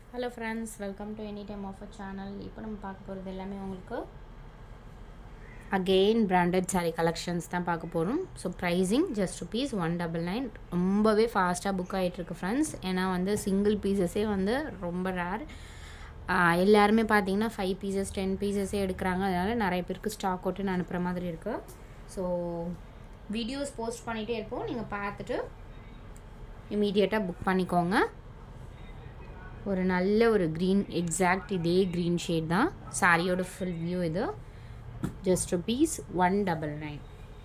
hello friends welcome to any time offer channel இப்போ நம்ம பார்க்க போகிறது எல்லாமே உங்களுக்கு அகெயின் பிராண்டட் saree கலெக்ஷன்ஸ் தான் பார்க்க போகிறோம் so pricing just rupees one double nine ரொம்பவே ஃபாஸ்ட்டாக புக் ஆகிட்டுருக்கு ஃப்ரெண்ட்ஸ் ஏன்னா வந்து சிங்கிள் பீசஸே வந்து ரொம்ப ரேர் எல்லாருமே பார்த்தீங்கன்னா ஃபைவ் பீசஸ் டென் பீசஸே எடுக்கிறாங்க அதனால் நிறைய பேருக்கு ஸ்டாக் அவுட்டுன்னு அனுப்புகிற மாதிரி இருக்குது ஸோ வீடியோஸ் போஸ்ட் பண்ணிகிட்டே இருப்போம் நீங்கள் பார்த்துட்டு இமீடியட்டாக புக் பண்ணிக்கோங்க ஒரு நல்ல ஒரு க்ரீன் எக்ஸாக்ட் இதே க்ரீன் ஷேட் தான் சாரியோட ஃபுல் வியூ இது just rupees one double nine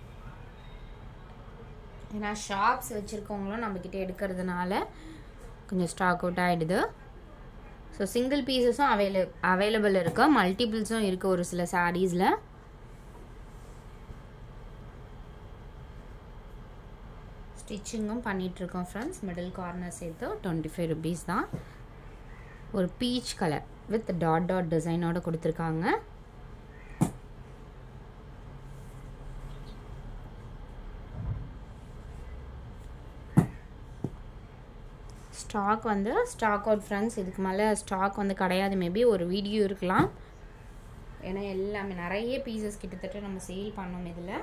ஏன்னா ஷாப்ஸ் வச்சுருக்கவங்களும் நம்மக்கிட்ட எடுக்கிறதுனால கொஞ்சம் ஸ்டாக் அவுட் ஆகிடுது ஸோ சிங்கிள் பீசஸும் அவைல அவைலபிள் இருக்குது மல்டிபிள்ஸும் இருக்குது ஒரு சில சாரீஸில் ஸ்டிச்சிங்கும் பண்ணிகிட்ருக்கோம் ஃப்ரெண்ட்ஸ் மிடில் கார்னர் சேர்த்து டுவெண்ட்டி ஃபைவ் ருபீஸ் தான் ஒரு peach colour with dot dot டிசைனோட கொடுத்துருக்காங்க ஸ்டாக் வந்து ஸ்டாக் அவுட் ஃப்ரெண்ட்ஸ் இதுக்கு மேலே ஸ்டாக் வந்து கிடையாது மேபி ஒரு வீடியோ இருக்கலாம் ஏன்னா எல்லாமே நிறைய பீசஸ் கிட்டத்தட்ட நம்ம சேல் பண்ணோம் இதில்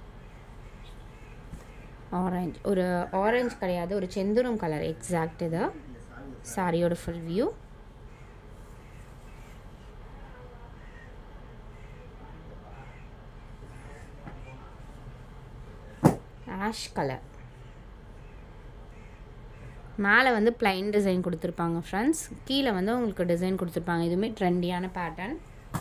ஆரஞ்சு ஒரு ஆரஞ்சு கிடையாது ஒரு செந்துரம் கலர் எக்ஸாக்ட் இது சாரியோட ஃபுல் வியூ ஆஷ் கலர் மேலே வந்து பிளைன் டிசைன் கொடுத்துருப்பாங்க ஃப்ரெண்ட்ஸ் கீழே வந்து உங்களுக்கு டிசைன் கொடுத்துருப்பாங்க இதுவுமே ட்ரெண்டியான பேட்டர்ன்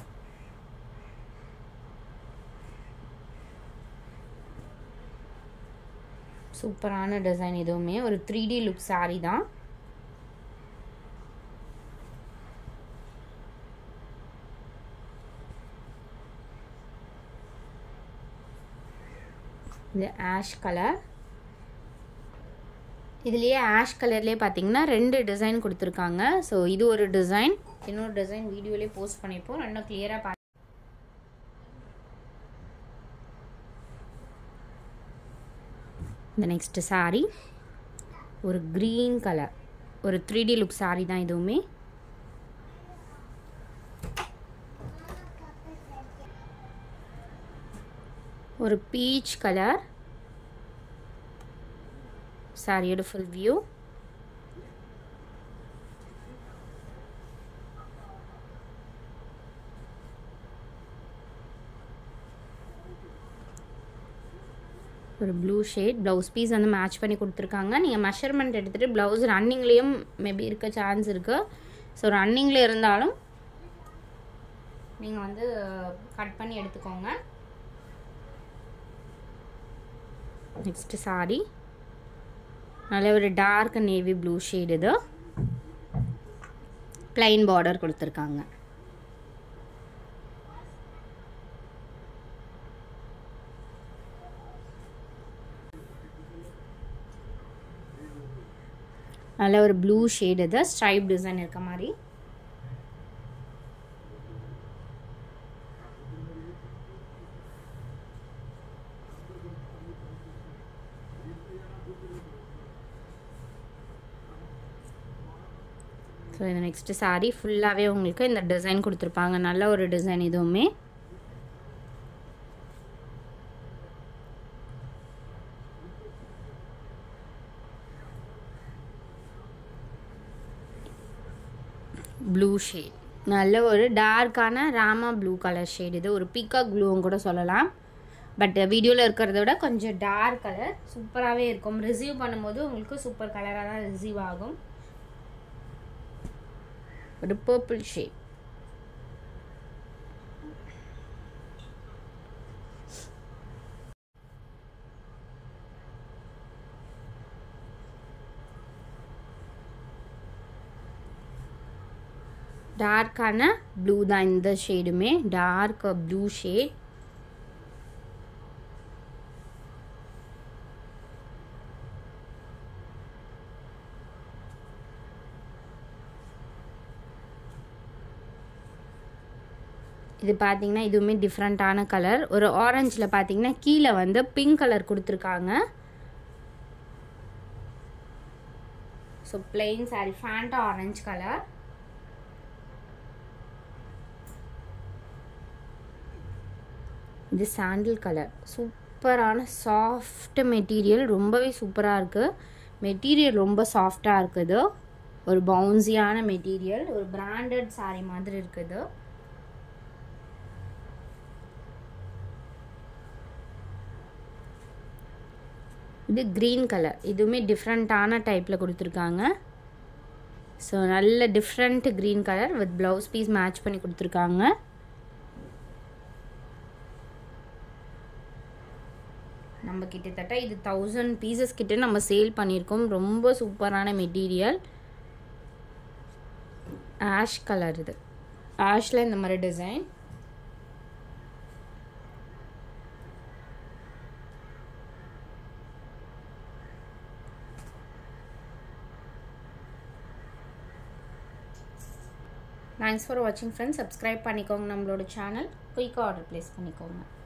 சூப்பரான டிசைன் இதுவுமே ஒரு த்ரீ டி லுக் சாரீ தான் இது ஆஷ் கலர் இதுலேயே ஆஷ் கலர்லேயே பார்த்தீங்கன்னா ரெண்டு டிசைன் கொடுத்துருக்காங்க ஸோ இது ஒரு டிசைன் இன்னொரு டிசைன் வீடியோலேயே போஸ்ட் பண்ணிப்போம் ரெண்டும் கிளியராக பார்த்து இந்த நெக்ஸ்ட்டு சாரீ ஒரு க்ரீன் கலர் ஒரு த்ரீ டி லுக் சாரீ தான் இதுவுமே ஒரு பீச் கலர் சாரியோட ஃபுல் வியூ ஒரு ப்ளூ ஷேட் ப்ளவுஸ் பீஸ் வந்து மேட்ச் பண்ணி கொடுத்துருக்காங்க நீங்கள் மெஷர்மெண்ட் எடுத்துகிட்டு ப்ளவுஸ் ரன்னிங்லேயும் மேபி இருக்க சான்ஸ் இருக்குது ஸோ ரன்னிங்கில் இருந்தாலும் நீங்கள் வந்து கட் பண்ணி எடுத்துக்கோங்க நெக்ஸ்ட்டு சாரி நல்ல ஒரு டார்க் நேவி ப்ளூ ஷேட் இது பிளைன் பார்டர் கொடுத்துருக்காங்க நல்ல ஒரு ப்ளூ ஷேட் இது ஸ்ட்ரைப் டிசைன் இருக்க மாதிரி ஸோ இந்த நெக்ஸ்ட்டு சாரீ ஃபுல்லாகவே உங்களுக்கு இந்த டிசைன் கொடுத்துருப்பாங்க நல்ல ஒரு டிசைன் இதுவுமே ப்ளூ ஷேட் நல்ல ஒரு டார்க்கான ராமா ப்ளூ கலர் ஷேட் இது ஒரு பீகாக் ப்ளூவும் கூட சொல்லலாம் பட் வீடியோவில் இருக்கிறத விட கொஞ்சம் டார்க் கலர் சூப்பராகவே இருக்கும் ரிசீவ் பண்ணும்போது உங்களுக்கு சூப்பர் கலராக தான் ரிசீவ் ஆகும் ஒரு பர்பிள் ஷேட் டார்க்கான ப்ளூ தான் இந்த ஷேடுமே டார்க் ப்ளூ ஷேட் இது பார்த்தீங்கன்னா இதுவுமே டிஃப்ரெண்ட்டான கலர் ஒரு ஆரஞ்சில் பார்த்தீங்கன்னா கீழே வந்து பிங்க் கலர் கொடுத்துருக்காங்க so plain sari Fanta orange colour இது சாண்டில் கலர் சூப்பரான சாஃப்ட் மெட்டீரியல் ரொம்பவே சூப்பராக இருக்குது மெட்டீரியல் ரொம்ப சாஃப்டாக இருக்குது ஒரு பவுன்சியான மெட்டீரியல் ஒரு பிராண்டட் saree மாதிரி இருக்குது இது க்ரீன் கலர் இதுவுமே டிஃப்ரெண்ட்டான டைப்பில் கொடுத்துருக்காங்க ஸோ நல்ல different green colour with blouse piece match பண்ணி கொடுத்துருக்காங்க நம்ம கிட்டத்தட்ட இது தௌசண்ட் பீசஸ் கிட்ட நம்ம சேல் பண்ணியிருக்கோம் ரொம்ப சூப்பரான மெட்டீரியல் ஆஷ் கலர் இது ஆஷில் இந்த மாதிரி டிசைன் தேங்க்ஸ் ஃபார் வாட்சிங் ஃப்ரெண்ட்ஸ் சப்ஸ்கிரைப் பண்ணிக்கோங்க நம்மளோட சேனல் குயிக்காக ஆர்டர் ப்ளேஸ் பண்ணிக்கோங்க